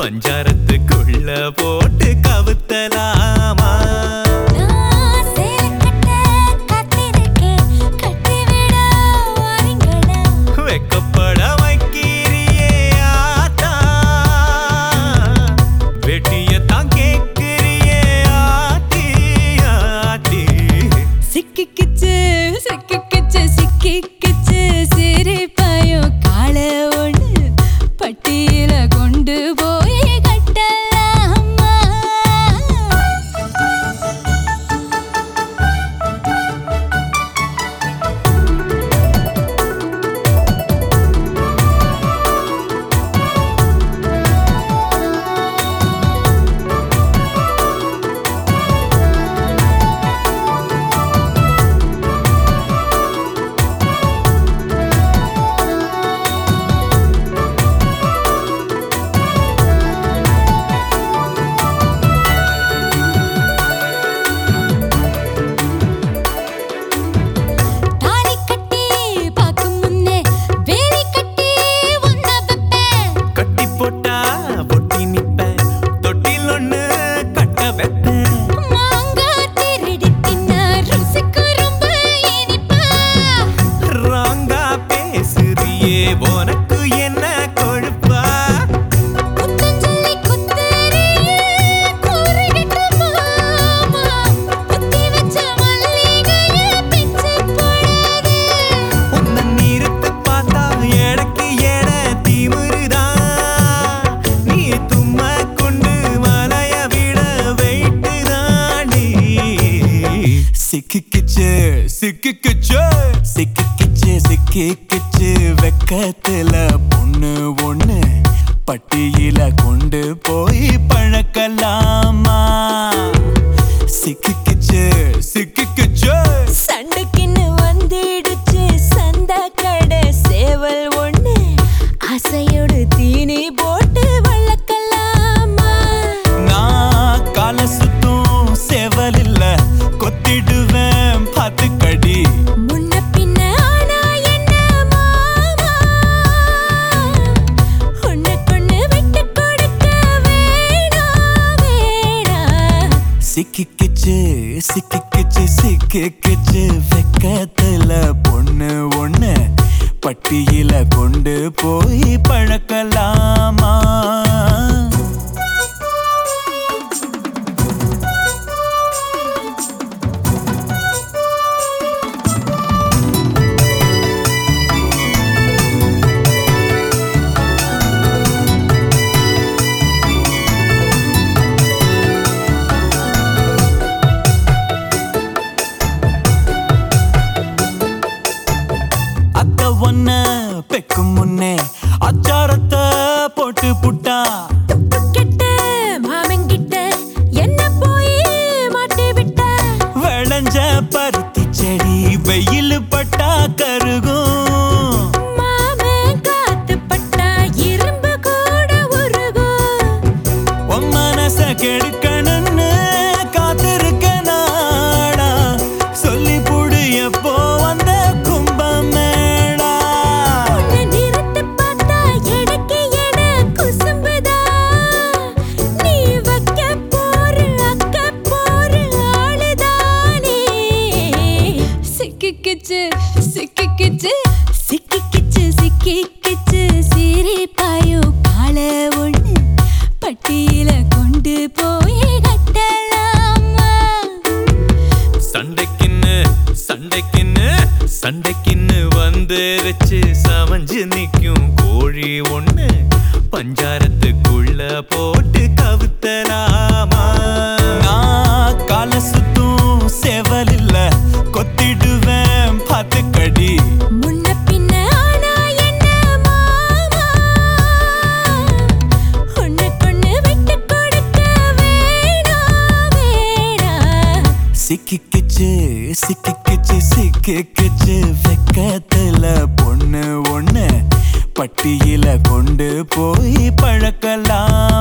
பஞ்சாரத்துக்குள்ள போட்டு கவுத்தலாமா நான் சேலை கட்ட காத்திருக்கேன் கட்டிவிட வாரீங்களா வெக்கப்பட வைக்கிறியே ஆத்தா வெட்டியத்தான் கேட்கிறியே ஆட்டி ஆட்டி சிக்கிக்கிச்சு சிக்கிக்கிச்சு சிக்கிக்கிச்சு சிரிப்பாயும் கால ஒண்ணு பட்டியல கொண்டு போய் கட்டலாமா தாலி கட்டி பார்க்கும் முன்னே வேலி கட்டி உன்ன வைப்பேன் கட்டி போட்டா பொட்டி நிப்பேன் தொட்டில் ஒண்ணு கட்ட வைப்பேன் மாங்காய் திருடி தின்ன ருசிக்கு ரொம்ப இனிப்பா ராங்கா பேசுறியே உனக்கு என்ன கொழுப்பா குத்தஞ்சொல்லி குத்தறியே கூறுகிட்ட மாமா குத்தி வச்ச மல்லிகைய பிச்சு போடாதே உன்னை நிறுத்து பார்த்தா எனக்கு எட திமிருதான் நீ தும்ம கொண்டு மலைய விட வெயிட்டு தாண்டி சிக்கிக்கிச்சு சிக்கிக்கிச்சு சிக்கிக்கிச்சு சிக்கிக்கிச்சு வெக்கத்துல பொண்ணு ஒண்ணு பட்டியில கொண்டு போய் பழக்கலாமா சிக்கிக்கிச்சு சிக்கிக்கிச்சு சண்டைக்குன்னு வந்துடுச்சு சந்த கடை சேவல் ஒண்ணு ஆசையோடு தீனி போட்டு வளர்க்கலாமா நான் கால சுத்தும் செவல் இல்ல கொத்திடுவேன் பார்த்து கடி முன்ன பின்ன ஆனா என்ன மாமா உன்னைக்கொன்னு விட்டு கொடுக்க வேணாம் வேணாம் சிக்கிக்கிச்சு சிக்கிக்கிச்சு சிக்கிக்கிச்சு வெக்கத்துல பொண்ணு ஒண்ணு பட்டியில கொண்டு போய் பழக்கலாமா அத்த ஒன்ன பெக்கும் முன்னே அச்சாரத்தை போட்டு புட்டா கெட்ட மாமங்கிட்ட என்ன போய் மாட்டி விட்ட விளைஞ்ச பருத்தி செடி வெயில் பட்டா கருகும் மாமன் காத்து பட்டா இரும்பு கூட உருகும் உன் மனச கெடுக்கணும்னு காத்திருக்க நாடா சொல்லி புடு எப்போ வந்த கும்பமேடா உன்னை நிறுத்து பார்த்தா எடக்கு எட குசும்புதா நீ வைக்க போற அக்க போற ஆளுதானே சிக்கிக்கிச்சு சிக்கிக்கிச்சு சிக்கிக்கிச்சு சிக்கிக்கிச்சு சிரிப்பாயோ கால ஒண்ணு பட்டியில கொண்டு போய் கட்டலாமா சண்டைக்குன்னு சண்டைக்குன்னு சண்டைக்குன்னு வந்துருச்சு சமைஞ்சு நிக்கும் கோழி ஒண்ணு பஞ்சாரத்துக்குள்ள போட்டு கவுத்தலாமா நான் கால சுத்தும் செவல் இல்ல கொத்திடுவேன் பார்த்து கடி முன்ன பின்ன ஆனா என்ன மாமா உன்னைக்கொன்னு விட்டு கொடுக்க வேணாம் வேணாம் சிக்கிக்கிச்சு சிக்கிக்கிச்சு சிக்கிக்கிச்சு வெக்கத்துல பொண்ணு ஒண்ணு பட்டியில கொண்டு போய் பழக்கலாம்